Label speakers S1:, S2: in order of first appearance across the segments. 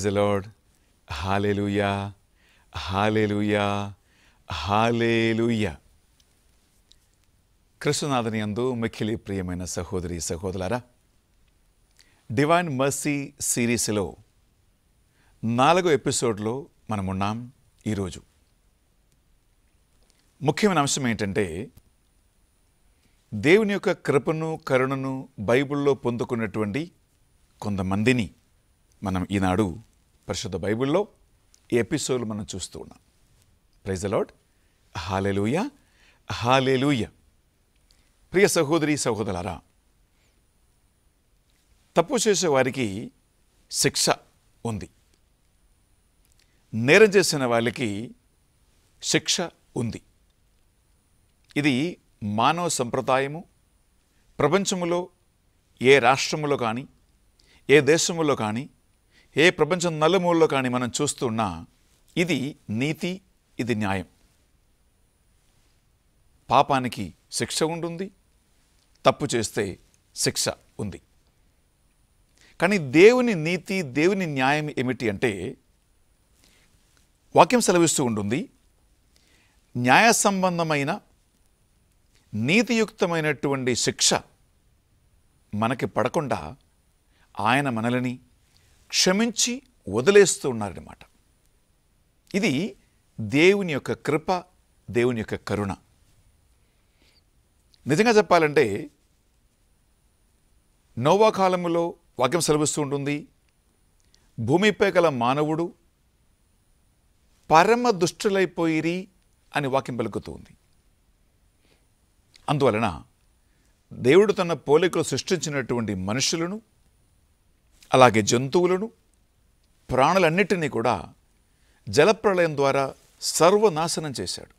S1: Praise Lord hallelujah hallelujah hallelujah కృష్ణనాథని అందు మిక్కిలి ప్రియమైన సహోదరి సహోదరులారా డివైన్ మర్సీ సిరీస్లో నాలుగో ఎపిసోడ్లో మనమున్నాం ఈరోజు ముఖ్యమైన అంశం ఏంటంటే దేవుని యొక్క కృపను కరుణను బైబిల్లో పొందుకున్నటువంటి కొంతమందిని మనం ఈనాడు పరిశుద్ధ బైబిల్లో ఈ ఎపిసోడ్లు మనం చూస్తూ ఉన్నాం ప్రైజ్ అలాడ్ హాలెలూయ హాలెలూయ ప్రియ సహోదరి సహోదరులారా తప్పు చేసే వారికి శిక్ష ఉంది నేరం చేసిన వాళ్ళకి శిక్ష ఉంది ఇది మానవ సంప్రదాయము ప్రపంచములో ఏ రాష్ట్రములో కానీ ఏ దేశములో కానీ ఏ ప్రపంచం నలుమూలలో కానీ మనం చూస్తున్నా ఇది నీతి ఇది న్యాయం పాపానికి శిక్ష ఉంటుంది తప్పు చేస్తే శిక్ష ఉంది కానీ దేవుని నీతి దేవుని న్యాయం ఏమిటి అంటే వాక్యం సెలవిస్తూ ఉంటుంది న్యాయ సంబంధమైన నీతియుక్తమైనటువంటి శిక్ష మనకి పడకుండా ఆయన మనల్ని క్షమించి వదిలేస్తూ ఉన్నారన్నమాట ఇది దేవుని యొక్క కృప దేవుని యొక్క కరుణ నిజంగా చెప్పాలంటే నోవా కాలములో వాక్యం సెలవిస్తూ ఉంటుంది భూమిపై గల మానవుడు పరమ దుష్టులైపోయిరి అని వాక్యం పలుకుతూ ఉంది అందువలన దేవుడు తన పోలికలు సృష్టించినటువంటి మనుషులను అలాగే జంతువులను ప్రాణులన్నిటినీ కూడా జలప్రళయం ద్వారా సర్వనాశనం చేశాడు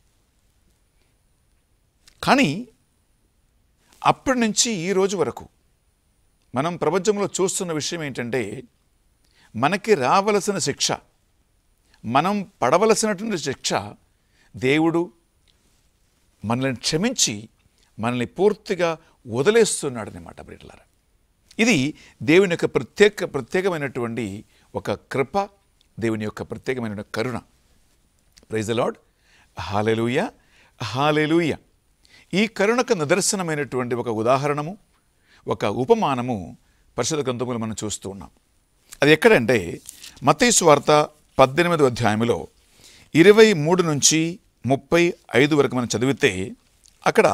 S1: కానీ అప్పటి నుంచి ఈ రోజు వరకు మనం ప్రపంచంలో చూస్తున్న విషయం ఏంటంటే మనకి రావలసిన శిక్ష మనం పడవలసినటువంటి శిక్ష దేవుడు మనల్ని క్షమించి మనల్ని పూర్తిగా వదిలేస్తున్నాడు అనమాట బిడ్డలారా ఇది దేవుని యొక్క ప్రత్యేక ప్రత్యేకమైనటువంటి ఒక కృప దేవుని యొక్క ప్రత్యేకమైన కరుణ ప్రైజ్ లాడ్ హాలెలూయ హాలెలూయ ఈ కరుణకు నిదర్శనమైనటువంటి ఒక ఉదాహరణము ఒక ఉపమానము పరిశుద్ధ గ్రంథములు మనం చూస్తూ ఉన్నాం అది ఎక్కడంటే మతేసు వార్త పద్దెనిమిది అధ్యాయంలో ఇరవై మూడు నుంచి ముప్పై ఐదు వరకు మనం చదివితే అక్కడ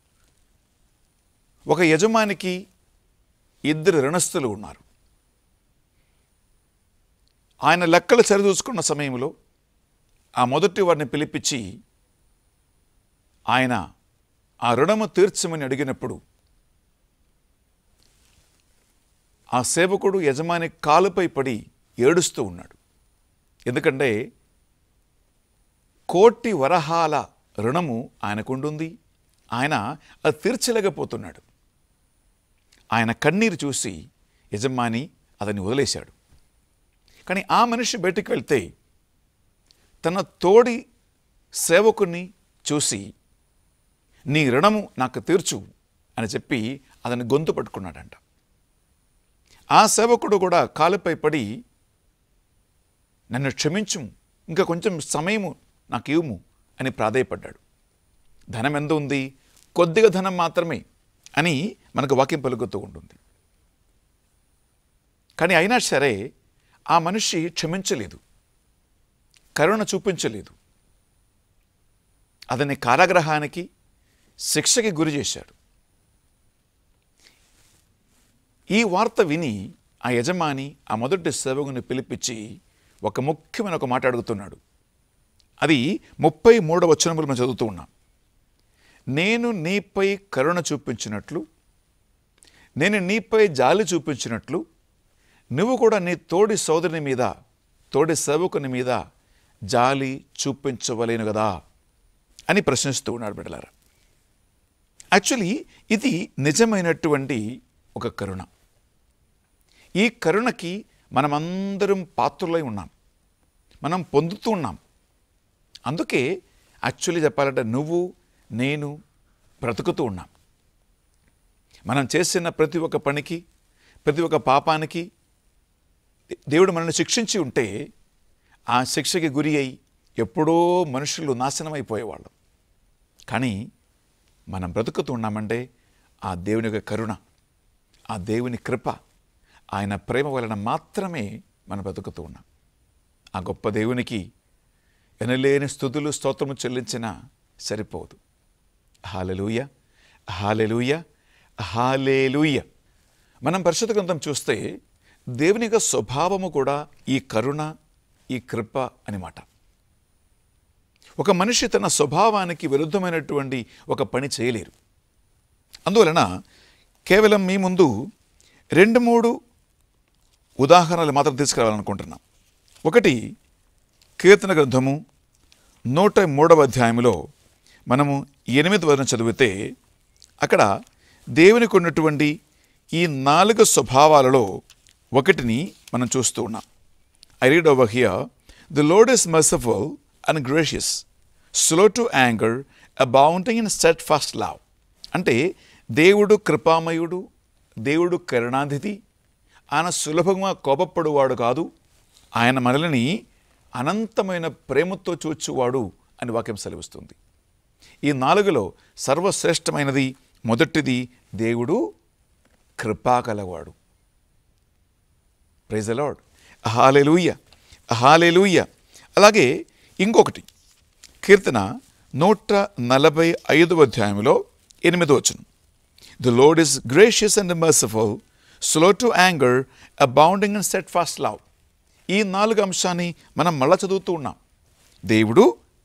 S1: ఒక యజమానికి ఇద్దరు రుణస్థులు ఉన్నారు ఆయన లెక్కలు సరిచూసుకున్న సమయంలో ఆ మొదటి వారిని పిలిపించి ఆయన ఆ రుణము తీర్చమని అడిగినప్పుడు ఆ సేవకుడు యజమాని కాలుపై పడి ఏడుస్తూ ఉన్నాడు ఎందుకంటే కోటి వరహాల రుణము ఆయనకుండుంది ఆయన అది తీర్చలేకపోతున్నాడు ఆయన కన్నీరు చూసి యజమాని అతన్ని వదిలేశాడు కానీ ఆ మనిషి బయటికి వెళ్తే తన తోడి సేవకుని చూసి నీ రుణము నాకు తీర్చు అని చెప్పి అతని గొంతు పట్టుకున్నాడంట ఆ సేవకుడు కూడా కాలుపై పడి నన్ను క్షమించు ఇంకా కొంచెం సమయము నాకు ఇవ్వము అని ప్రాధేయపడ్డాడు ధనం ఎంత ఉంది కొద్దిగా ధనం మాత్రమే అని మనకు వాక్యం పలుకుతూ ఉంటుంది కానీ అయినా సరే ఆ మనిషి క్షమించలేదు కరుణ చూపించలేదు అతన్ని కారాగ్రహానికి శిక్షకి గురి చేశాడు ఈ వార్త విని ఆ యజమాని ఆ మొదటి సేవకుని పిలిపించి ఒక ముఖ్యమైన ఒక మాట అడుగుతున్నాడు అది ముప్పై మూడవ వచనములు మనం చదువుతూ ఉన్నాం నేను నీపై కరుణ చూపించినట్లు నేను నీపై జాలి చూపించినట్లు నువ్వు కూడా నీ తోడి సోదరుని మీద తోడి సేవకుని మీద జాలి చూపించవలేను కదా అని ప్రశ్నిస్తూ ఉన్నాడు బిడ్డలారా యాక్చువల్లీ ఇది నిజమైనటువంటి ఒక కరుణ ఈ కరుణకి మనమందరం పాత్రులై ఉన్నాం మనం పొందుతూ ఉన్నాం అందుకే యాక్చువల్లీ చెప్పాలంటే నువ్వు నేను బ్రతుకుతూ ఉన్నాం మనం చేసిన ప్రతి ఒక్క పనికి ప్రతి ఒక్క పాపానికి దేవుడు మనల్ని శిక్షించి ఉంటే ఆ శిక్షకి గురి అయి ఎప్పుడో మనుషులు నాశనం అయిపోయేవాళ్ళం కానీ మనం బ్రతుకుతూ ఉన్నామంటే ఆ దేవుని యొక్క కరుణ ఆ దేవుని కృప ఆయన ప్రేమ వలన మాత్రమే మనం బ్రతుకుతూ ఉన్నాం ఆ గొప్ప దేవునికి ఎనలేని స్థుతులు స్తోత్రము చెల్లించిన సరిపోదు హాలెలూయ హాలెలూయ హాలేలూయ మనం పరిశుద్ధ గ్రంథం చూస్తే దేవుని యొక్క స్వభావము కూడా ఈ కరుణ ఈ కృప అనిమాట ఒక మనిషి తన స్వభావానికి విరుద్ధమైనటువంటి ఒక పని చేయలేరు అందువలన కేవలం మీ ముందు రెండు మూడు ఉదాహరణలు మాత్రం తీసుకురావాలనుకుంటున్నాం ఒకటి కీర్తన గ్రంథము నూట మూడవ అధ్యాయంలో మనము ఎనిమిది వరకు చదివితే అక్కడ దేవునికి ఉన్నటువంటి ఈ నాలుగు స్వభావాలలో ఒకటిని మనం చూస్తూ ఉన్నాం I read over here the Lord is merciful and gracious slow to anger abounding in steadfast love అంటే దేవుడు కృపామయుడు దేవుడు కరుణాధితి ఆయన సులభంగా కోపపడువాడు కాదు ఆయన మనల్ని అనంతమైన ప్రేమతో చూచువాడు అని వాక్యం సెలవిస్తుంది ఈ నాలుగులో సర్వశ్రేష్టమైనది మొదటిది దేవుడు కృపా కలవాడు ప్రైజ్ అలాడ్ హాలెలూయ హాలెలూయ అలాగే ఇంకొకటి కీర్తన నూట నలభై ఐదవ అధ్యాయంలో ఎనిమిదో వచనం the Lord is gracious and merciful slow to anger abounding and steadfast love ఈ నాలుగు అంశాన్ని మనం మళ్ళా చదువుతూ ఉన్నాం దేవుడు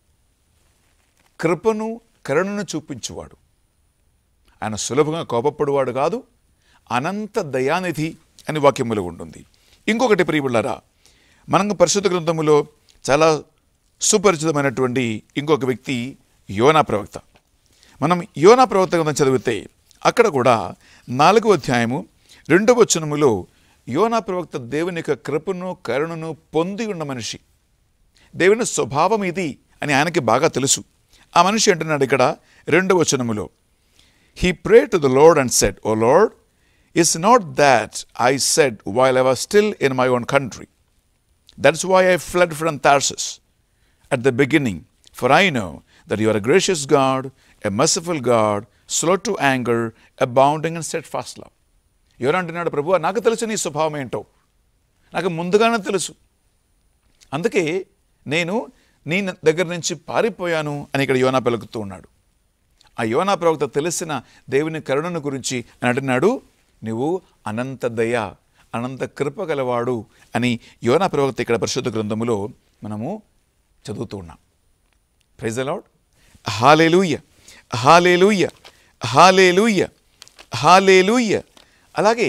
S1: కృపను కరుణను చూపించువాడు ఆయన సులభంగా కోపపడువాడు కాదు అనంత దయానిధి అని వాక్యములో ఉంటుంది ఇంకొకటి ప్రియబుళ్ళారా మనం పరిశుద్ధ గ్రంథములో చాలా సుపరిచితమైనటువంటి ఇంకొక వ్యక్తి యోనా ప్రవక్త మనం యోనా ప్రవక్త గ్రంథం చదివితే అక్కడ కూడా నాలుగవ అధ్యాయము రెండవ వచనములో యోనా ప్రవక్త దేవుని యొక్క కృపను కరుణను పొంది ఉన్న మనిషి దేవుని స్వభావం ఇది అని ఆయనకి బాగా తెలుసు ఆ మనిషి అంటున్నాడు ఇక్కడ రెండవ వచనములో he pray to the Lord and said O Lord is not that I said while I was still in my own country that's why I fled from Tarshish at the beginning. For I know that you are a gracious God, a merciful God, slow to anger, abounding in steadfast love. ఎవరు అంటున్నాడు ప్రభు నాకు తెలుసు నీ స్వభావం ఏంటో నాకు ముందుగానే తెలుసు అందుకే నేను నీ దగ్గర నుంచి పారిపోయాను అని ఇక్కడ యోనా పలుకుతూ ఉన్నాడు ఆ యోనా ప్రవక్త తెలిసిన దేవుని కరుణను గురించి అని అంటున్నాడు నువ్వు అనంత దయ అనంత కృప గలవాడు అని యోనా ప్రవక్త ఇక్కడ పరిశుద్ధ గ్రంథములో మనము చదువుతూ ఉన్నాం praise a Lord hallelujah hallelujah hallelujah hallelujah అలాగే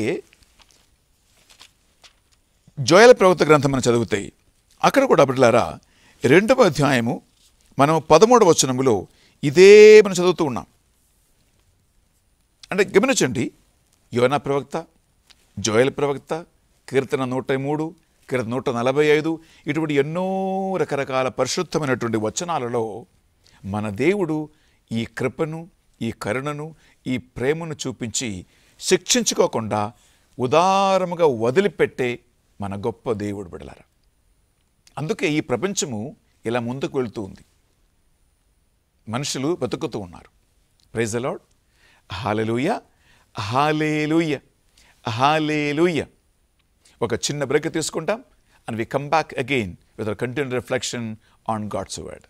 S1: జోయల ప్రవక్త గ్రంథం మనం చదివితే అక్కడ కూడా బిడ్డలారా రెండవ అధ్యాయము మనం పదమూడవ వచనములో ఇదే మనం చదువుతూ ఉన్నాం అంటే గమనించండి యోనా ప్రవక్త జోయల్ ప్రవక్త కీర్తన నూట మూడు కీర్తన నూట నలభై ఐదు ఇటువంటి ఎన్నో రకరకాల పరిశుద్ధమైనటువంటి వచనాలలో మన దేవుడు ఈ కృపను ఈ కరుణను ఈ ప్రేమను చూపించి శిక్షించుకోకుండా ఉదారముగా వదిలిపెట్టే మన గొప్ప దేవుడు బిడలారా అందుకే ఈ ప్రపంచము ఇలా ముందుకు వెళ్తూ ఉంది మనుషులు బతుకుతూ ఉన్నారు ప్రైజ్ అలాడ్ హాలెలూయ హాలేలుయ హాలేలుయ ఒక చిన్న బ్రేక్ తీసుకుంటాం and we come back again with continue reflection on God's word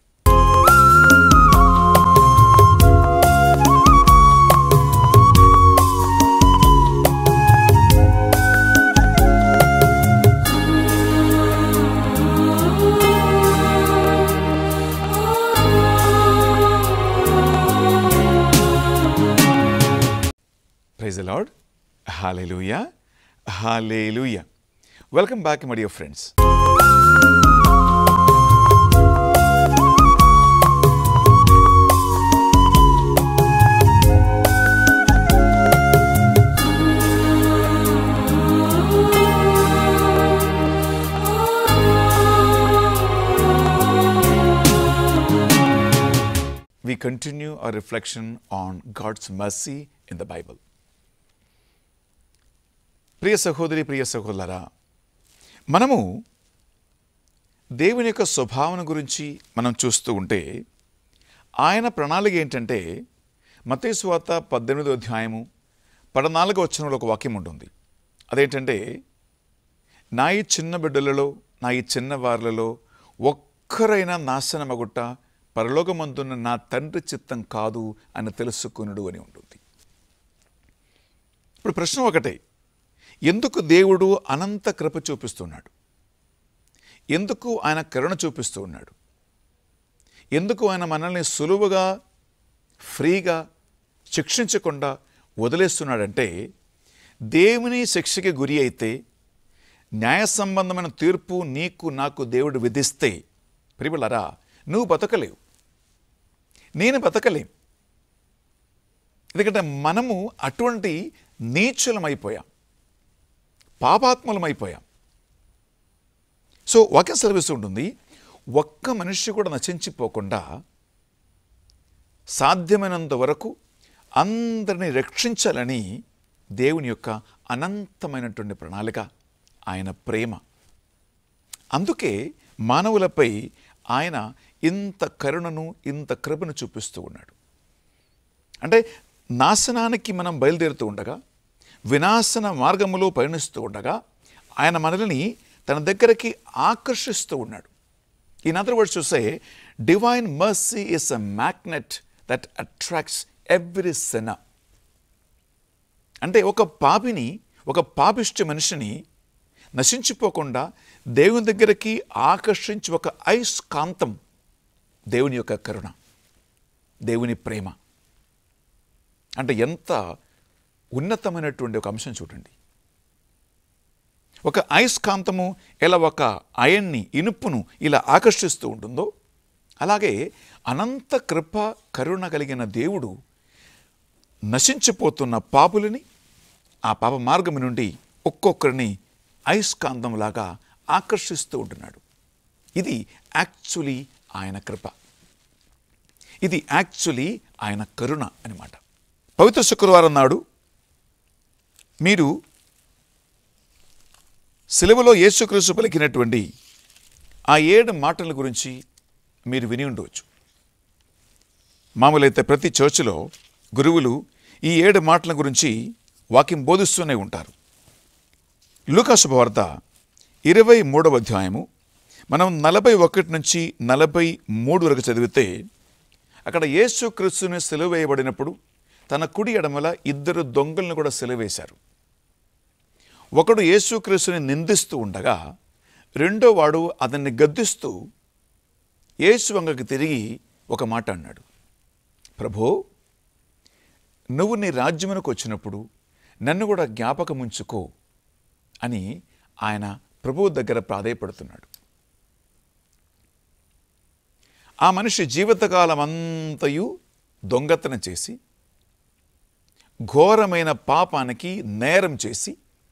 S1: Praise the Lord. Hallelujah. Hallelujah. Welcome back, my dear friends. We continue our reflection on God's mercy in the Bible. ప్రియ సహోదరి ప్రియ సహోదరా మనము దేవుని యొక్క స్వభావం గురించి మనం చూస్తూ ఉంటే ఆయన ప్రణాళిక ఏంటంటే మతేశ్వాత పద్దెనిమిదో అధ్యాయము పద్నాలుగో వచనంలో ఒక వాక్యం ఉంటుంది అదేంటంటే నా ఈ చిన్న బిడ్డలలో నా ఈ చిన్న వారులలో ఒక్కరైనా నాశనమగుట్ట పరలోకమందున్న నా తండ్రి చిత్తం కాదు అని తెలుసుకునుడు అని ఉంటుంది ఇప్పుడు ప్రశ్న ఒకటే ఎందుకు దేవుడు అనంత కృప చూపిస్తున్నాడు ఎందుకు ఆయన కరుణ చూపిస్తూ ఉన్నాడు ఎందుకు ఆయన మనల్ని సులువుగా ఫ్రీగా శిక్షించకుండా వదిలేస్తున్నాడంటే దేవుని శిక్షకి గురి అయితే న్యాయ సంబంధమైన తీర్పు నీకు నాకు దేవుడు విధిస్తే ప్రియులరా నువ్వు బతకలేవు నేను బతకలేం ఎందుకంటే మనము అటువంటి నీచులమైపోయాం పాపాత్మలమైపోయాం సో వాక్యం సెలవిస్తూ ఉంటుంది ఒక్క మనిషి కూడా నశించిపోకుండా సాధ్యమైనంత వరకు అందరిని రక్షించాలని దేవుని యొక్క అనంతమైనటువంటి ప్రణాళిక ఆయన ప్రేమ అందుకే మానవులపై ఆయన ఇంత కరుణను ఇంత కృపను చూపిస్తూ ఉన్నాడు అంటే నాశనానికి మనం బయలుదేరుతూ ఉండగా వినాశన మార్గములో పయనిస్తూ ఉండగా ఆయన మనల్ని తన దగ్గరికి ఆకర్షిస్తూ ఉన్నాడు ఇన్ అదర్ వర్డ్స్ చూసే divine mercy is a magnet that attracts every sinner అంటే ఒక పాపిని ఒక పాపిష్టి మనిషిని నశించిపోకుండా దేవుని దగ్గరికి ఆకర్షించి ఒక ఐస్ కాంతం దేవుని యొక్క కరుణ దేవుని ప్రేమ అంటే ఎంత ఉన్నతమైనటువంటి ఒక అంశం చూడండి ఒక అయస్కాంతము ఎలా ఒక అయన్ని ఇనుపును ఇలా ఆకర్షిస్తూ ఉంటుందో అలాగే అనంత కృప కరుణ కలిగిన దేవుడు నశించిపోతున్న పాపులని ఆ పాప మార్గం నుండి ఒక్కొక్కరిని అయస్కాంతంలాగా ఆకర్షిస్తూ ఉంటున్నాడు ఇది యాక్చువల్లీ ఆయన కృప ఇది యాక్చువల్లీ ఆయన కరుణ అనమాట పవిత్ర శుక్రవారం నాడు మీరు సిలువలో యేసుక్రీస్తు పలికినటువంటి ఆ ఏడు మాటల గురించి మీరు విని ఉండవచ్చు మామూలైతే ప్రతి చర్చిలో గురువులు ఈ ఏడు మాటల గురించి వాక్యం బోధిస్తూనే ఉంటారు లూకాశుభవార్త ఇరవై మూడవ అధ్యాయము మనం నలభై ఒకటి నుంచి నలభై మూడు వరకు చదివితే అక్కడ యేసు క్రీస్తుని సెలవు వేయబడినప్పుడు తన కుడి ఎడమల ఇద్దరు దొంగలను కూడా సెలవేశారు ఒకడు యేసుక్రీస్తుని నిందిస్తూ ఉండగా రెండో వాడు అతన్ని గద్దిస్తూ యేసు వంగకి తిరిగి ఒక మాట అన్నాడు ప్రభో నువ్వు నీ రాజ్యమునకు వచ్చినప్పుడు నన్ను కూడా జ్ఞాపకముంచుకో అని ఆయన ప్రభువు దగ్గర ప్రాధేయపడుతున్నాడు ఆ మనిషి జీవితకాలం అంతయు దొంగతనం చేసి ఘోరమైన పాపానికి నేరం చేసి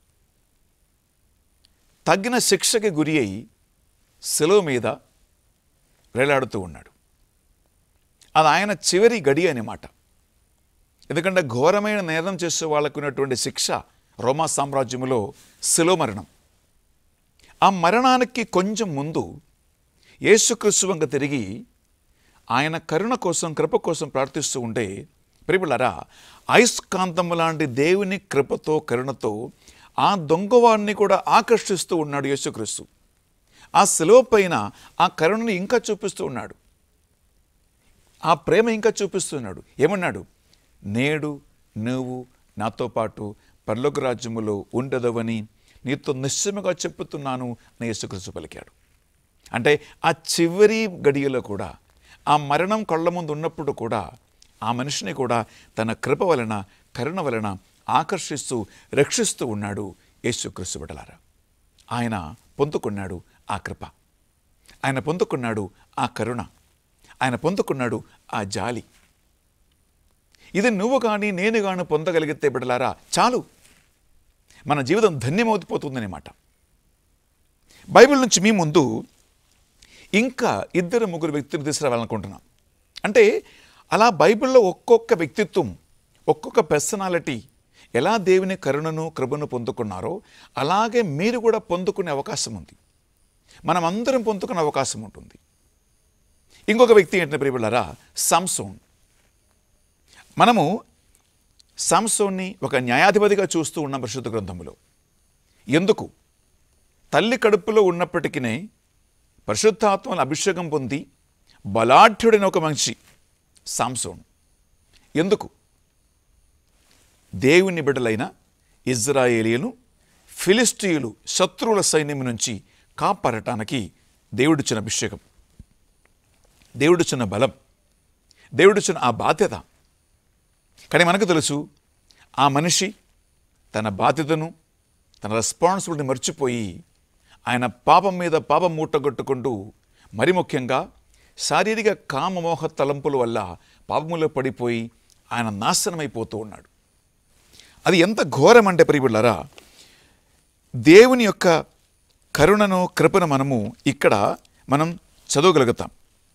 S1: తగిన శిక్షకి గురి అయి సెలవు మీద వేలాడుతూ ఉన్నాడు అది ఆయన చివరి గడి అన్నమాట ఎందుకంటే ఘోరమైన నేరం చేసే వాళ్ళకు ఉన్నటువంటి శిక్ష రోమా సామ్రాజ్యములో శిలో మరణం ఆ మరణానికి కొంచెం ముందు యేసుక్రీస్తు వంక తిరిగి ఆయన కరుణ కోసం కృప కోసం ప్రార్థిస్తూ ఉంటే ప్రియులరా అయస్కాంతము లాంటి దేవుని కృపతో కరుణతో ఆ దొంగవాడిని కూడా ఆకర్షిస్తూ ఉన్నాడు యేసుక్రీస్తు ఆ సెలవు పైన ఆ కరుణని ఇంకా చూపిస్తూ ఉన్నాడు ఆ ప్రేమ ఇంకా చూపిస్తున్నాడు ఏమన్నాడు నేడు నువ్వు నాతో పాటు పర్లోక రాజ్యములో ఉండదవని నీతో నిశ్చయముగా చెప్పుతున్నాను అని యేసుక్రీస్తు పలికాడు అంటే ఆ చివరి గడియలో కూడా ఆ మరణం కళ్ళ ముందు ఉన్నప్పుడు కూడా ఆ మనిషిని కూడా తన కృప వలన కరుణ వలన ఆకర్షిస్తూ రక్షిస్తూ ఉన్నాడు యేసుక్రీస్తు బిడలారా ఆయన పొందుకున్నాడు ఆ కృప ఆయన పొందుకున్నాడు ఆ కరుణ ఆయన పొందుకున్నాడు ఆ జాలి ఇది నువ్వు కానీ నేను కానీ పొందగలిగితే బిడలారా చాలు మన జీవితం ధన్యమవుతుపోతుందన్నమాట బైబిల్ నుంచి మీ ముందు ఇంకా ఇద్దరు ముగ్గురు వ్యక్తులు తీసుకురావాలనుకుంటున్నాం అంటే అలా బైబిల్లో ఒక్కొక్క వ్యక్తిత్వం ఒక్కొక్క పర్సనాలిటీ ఎలా దేవుని కరుణను కృపను పొందుకున్నారో అలాగే మీరు కూడా పొందుకునే అవకాశం ఉంది మనం అందరం పొందుకునే అవకాశం ఉంటుంది ఇంకొక వ్యక్తి ఏంటంటే ప్రియబిళ్ళారా సంసోన్ మనము సంసోన్ని ఒక న్యాయాధిపతిగా చూస్తూ ఉన్న పరిశుద్ధ గ్రంథములో ఎందుకు తల్లి కడుపులో ఉన్నప్పటికీ పరిశుద్ధాత్మల అభిషేకం పొంది బలాఢ్యుడైన ఒక మనిషి సాంసోన్ ఎందుకు దేవుని బిడ్డలైన ఇజ్రాయేలీలు ఫిలిస్టీయులు శత్రువుల సైన్యం నుంచి కాపాడటానికి దేవుడిచ్చిన అభిషేకం దేవుడిచ్చిన బలం దేవుడిచ్చిన ఆ బాధ్యత కానీ మనకు తెలుసు ఆ మనిషి తన బాధ్యతను తన రెస్పాన్సిబిలిటీ మర్చిపోయి ఆయన పాపం మీద పాపం మూటగొట్టుకుంటూ మరి ముఖ్యంగా శారీరక కామమోహ తలంపుల వల్ల పాపములో పడిపోయి ఆయన నాశనమైపోతూ ఉన్నాడు అది ఎంత ఘోరం అంటే ప్రియబిళ్ళారా దేవుని యొక్క కరుణను కృపను మనము ఇక్కడ మనం చదవగలుగుతాం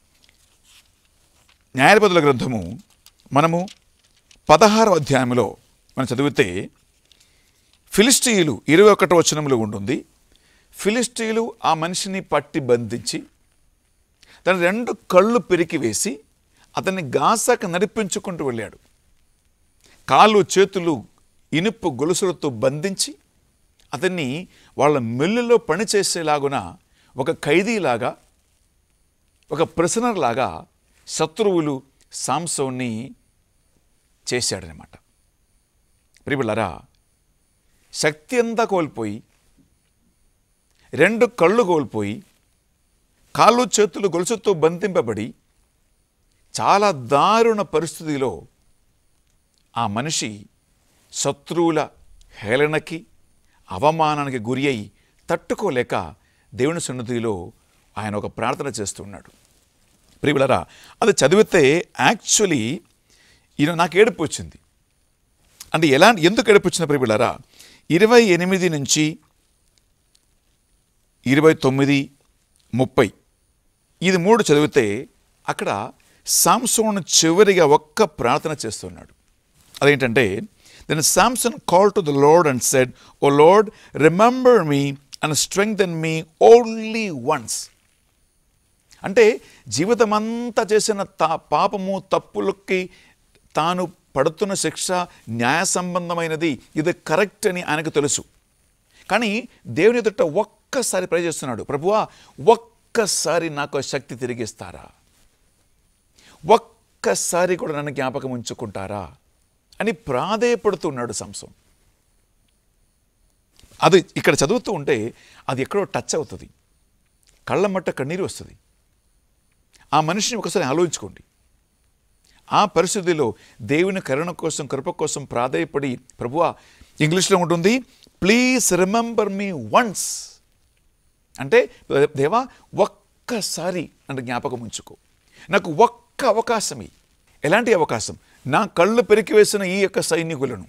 S1: న్యాయపదుల గ్రంథము మనము పదహారవ అధ్యాయంలో మనం చదివితే ఫిలిస్టీయులు ఇరవై ఒకటో వచనంలో ఉంటుంది ఫిలిస్టీయులు ఆ మనిషిని పట్టి బంధించి తన రెండు కళ్ళు పెరికి వేసి అతన్ని గాసాక నడిపించుకుంటూ వెళ్ళాడు కాళ్ళు చేతులు ఇనుపు గొలుసులతో బంధించి అతన్ని వాళ్ళ మిల్లులో పనిచేసేలాగున ఒక ఖైదీలాగా ఒక ప్రిసనర్ లాగా శత్రువులు సాంసోన్ని చేశాడనమాట ప్రిబులరా శక్తి అంతా కోల్పోయి రెండు కళ్ళు కోల్పోయి కాళ్ళు చేతులు గొలుసుతో బంధింపబడి చాలా దారుణ పరిస్థితిలో ఆ మనిషి శత్రువుల హేళనకి అవమానానికి గురి అయి తట్టుకోలేక దేవుని సన్నిధిలో ఆయన ఒక ప్రార్థన చేస్తున్నాడు ప్రియులరా అది చదివితే యాక్చువల్లీ ఈయన నాకు ఏడుపు వచ్చింది అంటే ఎలా ఎందుకు ఏడుపు వచ్చిన ప్రియులరా ఇరవై ఎనిమిది నుంచి ఇరవై తొమ్మిది ముప్పై ఇది మూడు చదివితే అక్కడ సాంసోన్ చివరిగా ఒక్క ప్రార్థన చేస్తున్నాడు అదేంటంటే then Samson call to the Lord and said O Lord remember me and strength me only once అంటే జీవితమంతా చేసిన తా పాపము తప్పులకి తాను పడుతున్న శిక్ష న్యాయ సంబంధమైనది ఇది కరెక్ట్ అని ఆయనకు తెలుసు కానీ దేవుని ఎదుట ఒక్కసారి ప్రే చేస్తున్నాడు ప్రభువా ఒక్కసారి నాకు ఆ శక్తి తిరిగిస్తారా ఒక్కసారి కూడా నన్ను జ్ఞాపకం ఉంచుకుంటారా అని ప్రాధేయపడుతున్నాడు సంసం అది ఇక్కడ చదువుతూ ఉంటే అది ఎక్కడో టచ్ అవుతుంది కళ్ళ మట్ట కన్నీరు వస్తుంది ఆ మనిషిని ఒకసారి ఆలోచించుకోండి ఆ పరిస్థితిలో దేవుని కరుణ కోసం కృప కోసం ప్రాధాయపడి ప్రభువా ఇంగ్లీష్లో ఉంటుంది ప్లీజ్ రిమెంబర్ మీ వన్స్ అంటే దేవా ఒక్కసారి అంటే జ్ఞాపకం ఉంచుకో నాకు ఒక్క అవకాశం ఇయ్యి. ఎలాంటి అవకాశం నా కళ్ళు పెరికివేసిన ఈ యొక్క సైనికులను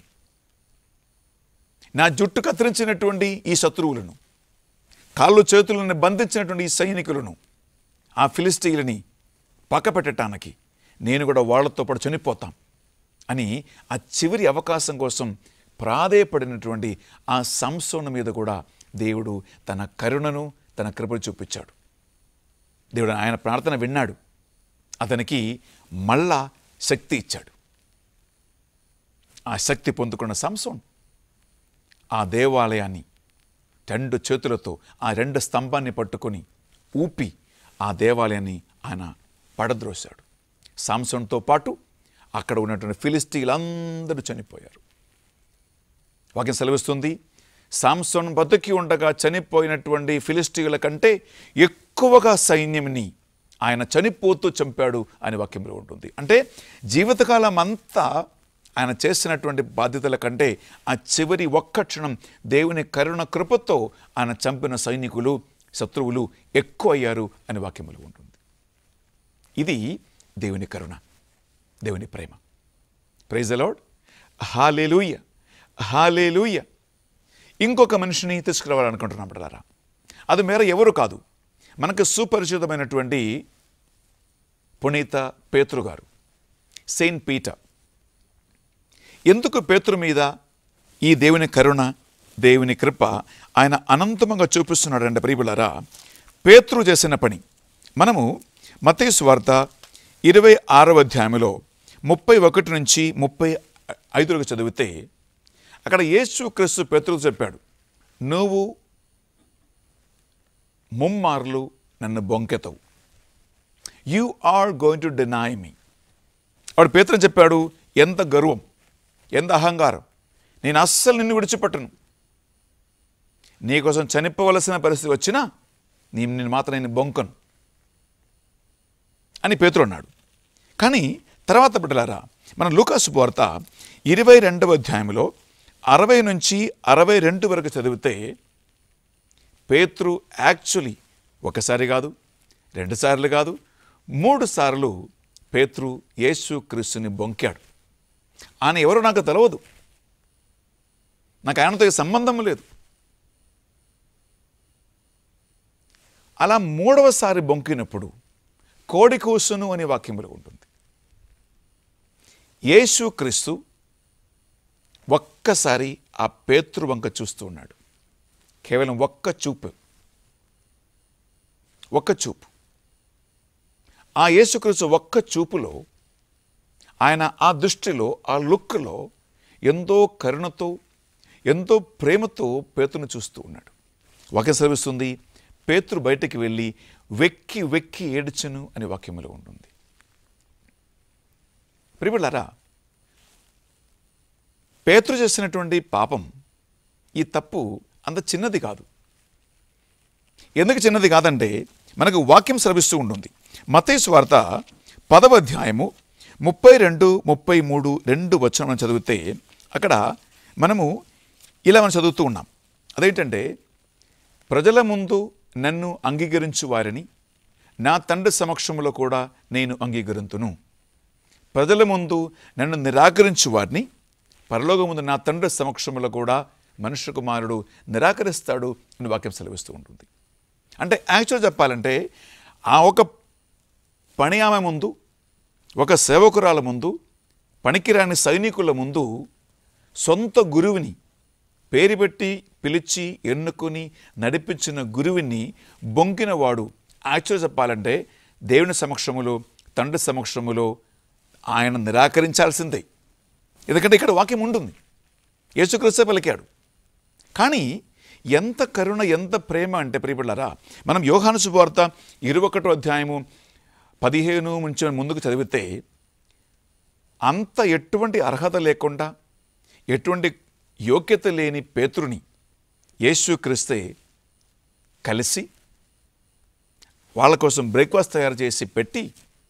S1: నా జుట్టు కత్తిరించినటువంటి ఈ శత్రువులను కాళ్ళు చేతులను బంధించినటువంటి ఈ సైనికులను ఆ ఫిలిస్టీలని పక్కపెట్టడానికి నేను కూడా వాళ్ళతో పాటు చనిపోతాం అని ఆ చివరి అవకాశం కోసం ప్రాధేయపడినటువంటి ఆ సంసోను మీద కూడా దేవుడు తన కరుణను తన కృపను చూపించాడు దేవుడు ఆయన ప్రార్థన విన్నాడు అతనికి మళ్ళా శక్తి ఇచ్చాడు ఆ శక్తి పొందుకున్న సంసోన్ ఆ దేవాలయాన్ని రెండు చేతులతో ఆ రెండు స్తంభాన్ని పట్టుకొని ఊపి ఆ దేవాలయాన్ని ఆయన పడద్రోశాడు సాంసన్తో పాటు అక్కడ ఉన్నటువంటి ఫిలిస్టీలందరూ చనిపోయారు వాక్యం సెలవిస్తుంది సాంసోన్ బతికి ఉండగా చనిపోయినటువంటి ఫిలిస్టీయుల కంటే ఎక్కువగా సైన్యంని ఆయన చనిపోతూ చంపాడు అని వాక్యంలో ఉంటుంది అంటే జీవితకాలం అంతా ఆయన చేసినటువంటి బాధ్యతల కంటే ఆ చివరి ఒక్క క్షణం దేవుని కరుణ కృపతో ఆయన చంపిన సైనికులు శత్రువులు ఎక్కువ అయ్యారు అని వాక్యములు ఉంటుంది ఇది దేవుని కరుణ దేవుని ప్రేమ ప్రైజ్ అలాడ్ హాలేలూయ హాలేలూయ ఇంకొక మనిషిని తీసుకురావాలనుకుంటున్నాం బిడ్డలారా అది మేర ఎవరు కాదు మనకు సుపరిచితమైనటువంటి పునీత పేతురు గారు సెయింట్ పీటర్ ఎందుకు పేతురు మీద ఈ దేవుని కరుణ దేవుని కృప ఆయన అనంతముగా చూపిస్తున్నాడంటే ప్రియులారా పేతురు చేసిన పని మనము మతేసు స్వార్త ఇరవై ఆరవ అధ్యాయంలో ముప్పై ఒకటి నుంచి ముప్పై ఐదులకు చదివితే అక్కడ యేసు క్రీస్తు పేతురుకు చెప్పాడు నువ్వు ముమ్మార్లు నన్ను బొంకెతవు you are going to deny me వాడు పేతురు చెప్పాడు ఎంత గర్వం ఎంత అహంకారం నేను అస్సలు నిన్ను విడిచిపెట్టను నీకోసం చనిపోవలసిన పరిస్థితి వచ్చినా నీ నేను మాత్రం నేను బొంకను అని పేతురు అన్నాడు కానీ తర్వాత బిడ్డలారా మన లూకాసు వార్త ఇరవై రెండవ అధ్యాయంలో అరవై నుంచి అరవై రెండు వరకు చదివితే పేతురు యాక్చువల్లీ ఒకసారి కాదు రెండు సార్లు కాదు మూడు సార్లు పేతురు యేసు క్రీస్తుని బొంకాడు ఆయన ఎవరో నాకు తెలవదు నాకు ఆయనతో ఏ సంబంధం లేదు అలా మూడవసారి బొంకినప్పుడు కోడి కూసును అనే వాక్యములో ఉంటుంది యేసు క్రీస్తు ఒక్కసారి ఆ పేతృ వంక చూస్తూ ఉన్నాడు కేవలం ఒక్క చూపు ఒక్క చూపు ఆ యేసుక్రీస్తు ఒక్క చూపులో ఆయన ఆ దృష్టిలో ఆ లుక్లో ఎంతో కరుణతో ఎంతో ప్రేమతో పేతును చూస్తూ ఉన్నాడు వాక్యం సెలవిస్తుంది పేతురు బయటికి వెళ్ళి వెక్కి వెక్కి ఏడ్చును అనే వాక్యములో ఉంటుంది ప్రియులారా పేతురు చేసినటువంటి పాపం ఈ తప్పు అంత చిన్నది కాదు ఎందుకు చిన్నది కాదంటే మనకు వాక్యం శ్రవిస్తూ ఉంటుంది మతేసు వార్త పదవ అధ్యాయము ముప్పై రెండు ముప్పై మూడు రెండు వచనం చదివితే అక్కడ మనము ఇలా మనం చదువుతూ ఉన్నాం అదేంటంటే ప్రజల ముందు నన్ను అంగీకరించు వారిని నా తండ్రి సమక్షంలో కూడా నేను అంగీకరింతును ప్రజల ముందు నన్ను నిరాకరించు వారిని పరలోక ముందు నా తండ్రి సమక్షంలో కూడా మనుష్య కుమారుడు నిరాకరిస్తాడు అని వాక్యం సెలవిస్తూ ఉంటుంది అంటే యాక్చువల్ చెప్పాలంటే ఆ ఒక పని ఆమె ముందు ఒక సేవకురాల ముందు పనికిరాని సైనికుల ముందు సొంత గురువుని పేరు పెట్టి పిలిచి ఎన్నుకొని నడిపించిన గురువుని బొంకినవాడు యాక్చువల్ చెప్పాలంటే దేవుని సమక్షములో తండ్రి సమక్షములో ఆయన నిరాకరించాల్సిందే ఎందుకంటే ఇక్కడ వాక్యం ఉంటుంది యేసుక్రీస్తే పలికాడు కానీ ఎంత కరుణ ఎంత ప్రేమ అంటే ప్రియపడ్డారా మనం యోహాను శుభవార్త ఇరవై ఒకటో అధ్యాయము పదిహేను నుంచి ముందుకు చదివితే అంత ఎటువంటి అర్హత లేకుండా ఎటువంటి యోగ్యత లేని పేతురుని యేసుక్రీస్తే కలిసి వాళ్ళ కోసం బ్రేక్ఫాస్ట్ తయారు చేసి పెట్టి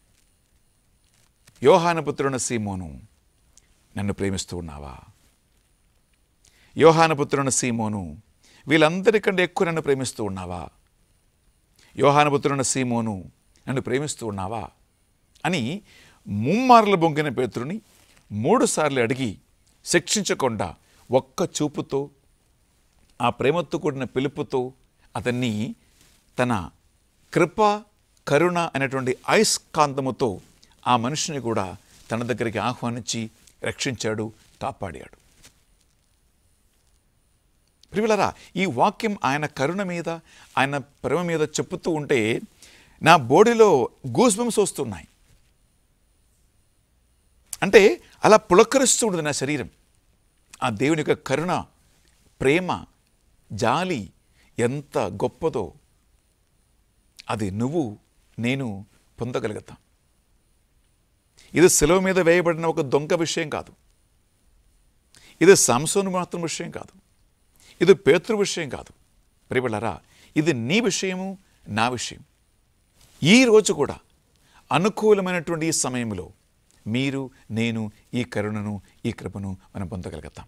S1: యోహానపుత్రున సీమోను నన్ను ప్రేమిస్తూ ఉన్నావా యోహానపుత్రున సీమోను వీళ్ళందరికంటే ఎక్కువ నన్ను ప్రేమిస్తూ ఉన్నావా యోహానపుత్రున సీమోను నన్ను ప్రేమిస్తూ ఉన్నావా అని ముమ్మార్లు బొంకిన పేతురుని మూడుసార్లు అడిగి శిక్షించకుండా ఒక్క చూపుతో ఆ ప్రేమతో కూడిన పిలుపుతో అతన్ని తన కృప కరుణ అనేటువంటి అయస్కాంతముతో ఆ మనిషిని కూడా తన దగ్గరికి ఆహ్వానించి రక్షించాడు కాపాడాడు ప్రియులరా ఈ వాక్యం ఆయన కరుణ మీద ఆయన ప్రేమ మీద చెప్పుతూ ఉంటే నా బాడీలో గూస్ బంప్స్ వస్తున్నాయి అంటే అలా పులకరిస్తూ ఉంటుంది నా శరీరం ఆ దేవుని యొక్క కరుణ ప్రేమ జాలి ఎంత గొప్పదో అది నువ్వు నేను పొందగలుగుతాం ఇది సెలవు మీద వేయబడిన ఒక దొంగ విషయం కాదు ఇది సంసోను మాత్రం విషయం కాదు ఇది పేతృ విషయం కాదు ప్రియులరా ఇది నీ విషయము నా విషయం ఈ రోజు కూడా అనుకూలమైనటువంటి ఈ సమయంలో మీరు నేను ఈ కరుణను ఈ కృపను మనం పొందగలుగుతాం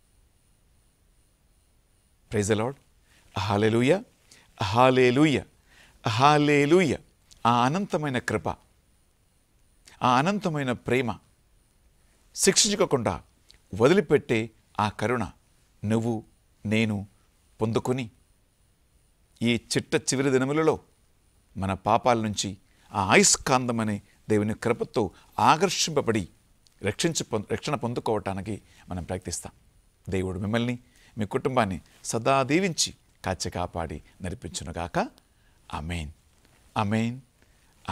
S1: praise Lord hallelujah hallelujah hallelujah ఆ అనంతమైన కృప ఆ అనంతమైన ప్రేమ శిక్షించుకోకుండా వదిలిపెట్టే ఆ కరుణ నువ్వు నేను పొందుకొని ఈ చిట్ట చివరి దినములలో మన పాపాల నుంచి ఆ అయస్కాందమనే దేవుని కృపతో ఆకర్షింపబడి రక్షించి పొంద రక్షణ పొందుకోవటానికి మనం ప్రయత్నిస్తాం దేవుడు మిమ్మల్ని మీ కుటుంబాన్ని సదా దీవించి కాచి కాపాడి నడిపించునుగాక అమేన్ అమేన్